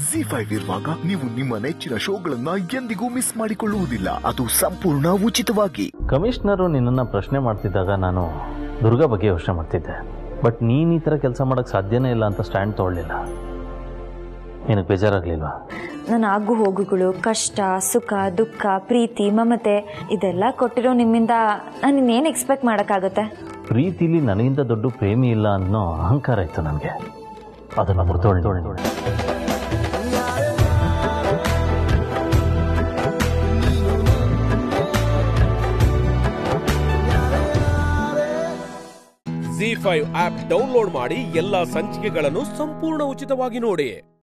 G five ಇರುವಾಗ ನೀವು ನಿಮ್ಮ ನೆಚ್ಚಿನ ಶೋಗಳನ್ನ ಎಂದಿಗೂ ಮಿಸ್ ಮಾಡಿಕೊಳ್ಳುವುದಿಲ್ಲ ಅದು ಸಂಪೂರ್ಣ ಉಚಿತವಾಗಿ ಕಮಿಷನರು ನಿನ್ನನ್ನು ಪ್ರಶ್ನೆ ಮಾಡ್ತಿದ್ದಾಗ ನಾನು ದುರ್ಗಾ ಬಗ್ಗೆ ಯೋಚನೆ ಮಾಡ್ತಿದ್ದೆ ಬಟ್ ನೀನು ಈ ಥರ ಕೆಲಸ ಮಾಡೋಕ್ಕೆ ಸಾಧ್ಯನೇ ಇಲ್ಲ ಅಂತ ಸ್ಟ್ಯಾಂಡ್ ತೊಗೊಳ್ಳಿಲ್ಲ ನಿನಗೆ ಬೇಜಾರಾಗಲಿಲ್ವಾ ನನ್ನ ಆಗು ಹೋಗುಗಳು ಕಷ್ಟ ಸುಖ ದುಃಖ ಪ್ರೀತಿ ಮಮತೆ ಇದೆಲ್ಲ ಕೊಟ್ಟಿರೋ ನಿಮ್ಮಿಂದ ನಾನು ಇನ್ನೇನು ಎಕ್ಸ್ಪೆಕ್ಟ್ ಮಾಡೋಕ್ಕಾಗತ್ತೆ ಪ್ರೀತಿಲಿ ನನಗಿಂತ ದೊಡ್ಡ ಪ್ರೇಮಿ ಇಲ್ಲ ಅನ್ನೋ ಅಹಂಕಾರ ಇತ್ತು ನನಗೆ ಅದನ್ನು ಮುರಿದೋಳು ಜಿ ಫೈವ್ ಆಪ್ ಡೌನ್ಲೋಡ್ ಮಾಡಿ ಎಲ್ಲಾ ಸಂಚಿಕೆಗಳನ್ನು ಸಂಪೂರ್ಣ ಉಚಿತವಾಗಿ ನೋಡಿ